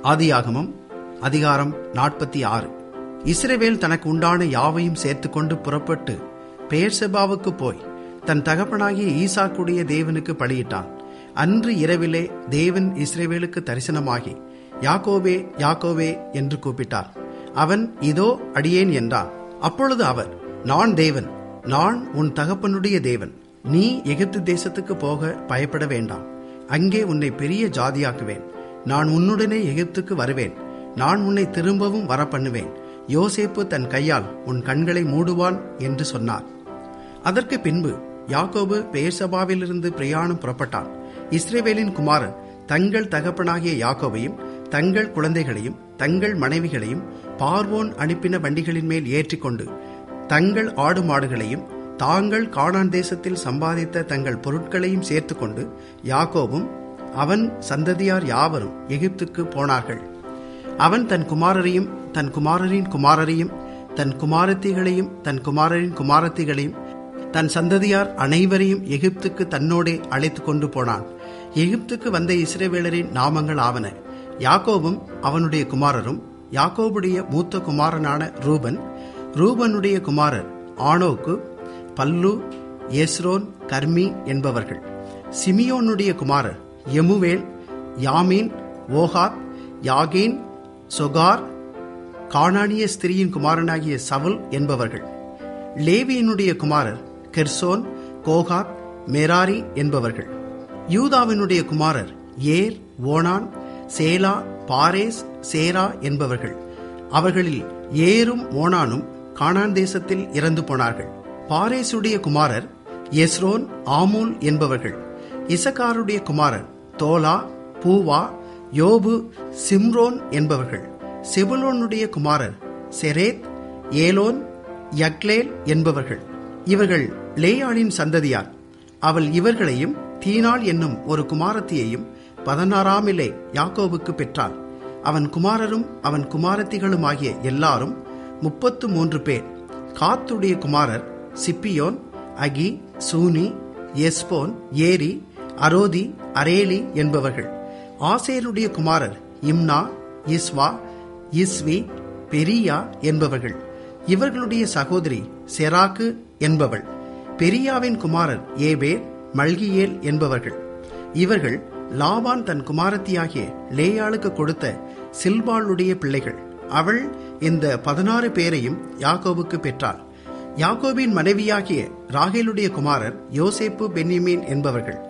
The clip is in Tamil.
ஆதியாகமம் அதிகாரம் நாற்பத்தி ஆறு இஸ்ரவேல் தனக்கு உண்டான யாவையும் சேர்த்துக்கொண்டு புறப்பட்டு பெயர்செபாவுக்கு போய் தன் தகப்பனாகிய ஈசாக்குடைய தேவனுக்கு பலியிட்டான் அன்று இரவிலே தேவன் இஸ்ரவேலுக்கு தரிசனமாகி யாக்கோபே யாக்கோபே என்று கூப்பிட்டார் அவன் இதோ அடியேன் என்றான் அப்பொழுது அவர் நான் தேவன் நான் உன் தகப்பனுடைய தேவன் நீ எகிப்து தேசத்துக்கு போக பயப்பட வேண்டாம் அங்கே உன்னை பெரிய ஜாதியாக்குவேன் நான் உன்னுடனே எகிப்துக்கு வருவேன் நான் உன்னை திரும்பவும் வர பண்ணுவேன் யோசேப்பு தன் கையால் உன் கண்களை மூடுவான் என்று சொன்னார் அதற்கு பின்பு யாக்கோபு பெயர்சபாவிலிருந்து பிரயாணம் புறப்பட்டான் இஸ்ரேவேலின் குமாரன் தங்கள் தகப்பனாகிய யாக்கோபையும் தங்கள் குழந்தைகளையும் தங்கள் மனைவிகளையும் பார்வோன் அனுப்பின வண்டிகளின் மேல் ஏற்றிக்கொண்டு தங்கள் ஆடு மாடுகளையும் தாங்கள் கானான் தேசத்தில் சம்பாதித்த தங்கள் பொருட்களையும் சேர்த்துக்கொண்டு யாக்கோபும் அவன் சந்ததியார் யாவரும் எகிப்துக்கு போனார்கள் அவன் தன் குமாரரையும் தன் குமாரரின் குமாரரையும் தன் குமாரத்திகளையும் தன் குமாரரின் குமாரத்திகளையும் தன் சந்ததியார் அனைவரையும் எகிப்துக்கு தன்னோடே அழைத்து கொண்டு போனான் எகிப்துக்கு வந்த இஸ்ரேவேலரின் நாமங்கள் ஆவன யாக்கோபும் அவனுடைய குமாரரும் யாக்கோபுடைய மூத்த குமாரனான ரூபன் ரூபனுடைய குமாரர் ஆனோக்கு பல்லு எஸ்ரோன் கர்மி என்பவர்கள் சிமியோனுடைய குமாரர் எமுவேல் யாமீன் ஓஹாத் யாகேன் சொகார் கானானிய ஸ்திரியின் குமாரனாகிய சவுல் என்பவர்கள் லேவியினுடைய குமாரர் கெர்சோன் கோகாத் மெராரி என்பவர்கள் யூதாவினுடைய குமாரர் ஏர் ஓனான் சேலா பாரேஸ் சேரா என்பவர்கள் அவர்களில் ஏரும் ஓனானும் கானான் தேசத்தில் இறந்து போனார்கள் பாரேசுடைய குமாரர் எஸ்ரோன் ஆமூல் என்பவர்கள் இசக்காருடைய குமாரர் தோலா பூவா யோபு சிம்ரோன் என்பவர்கள் செபுலோனுடைய குமாரர் செரேத் ஏலோன் யக்லேல் என்பவர்கள் இவர்கள் லேயாளின் சந்ததியார் அவள் இவர்களையும் தீனாள் என்னும் ஒரு குமாரத்தியையும் பதினாறாமிலே யாக்கோவுக்கு பெற்றாள் அவன் குமாரரும் அவன் குமாரத்திகளுமாகிய எல்லாரும் முப்பத்து மூன்று பேர் காத்துடைய குமாரர் சிப்பியோன் அகி சூனி எஸ்போன் ஏரி அரோதி அரேலி என்பவர்கள் ஆசேருடைய குமாரர் இம்னா இஸ்வா இஸ்வி பெரியா என்பவர்கள் இவர்களுடைய சகோதரி செராக்கு என்பவள் பெரியாவின் குமாரர் ஏபேர் மல்கியேல் என்பவர்கள் இவர்கள் லாபான் தன் குமாரத்தியாகிய லேயாளுக்கு கொடுத்த சில்பாளுடைய பிள்ளைகள் அவள் இந்த பதினாறு பேரையும் யாக்கோபுக்கு பெற்றாள் யாக்கோபின் மனைவியாகிய ராகேலுடைய குமாரர் யோசேப்பு பென்யமீன் என்பவர்கள்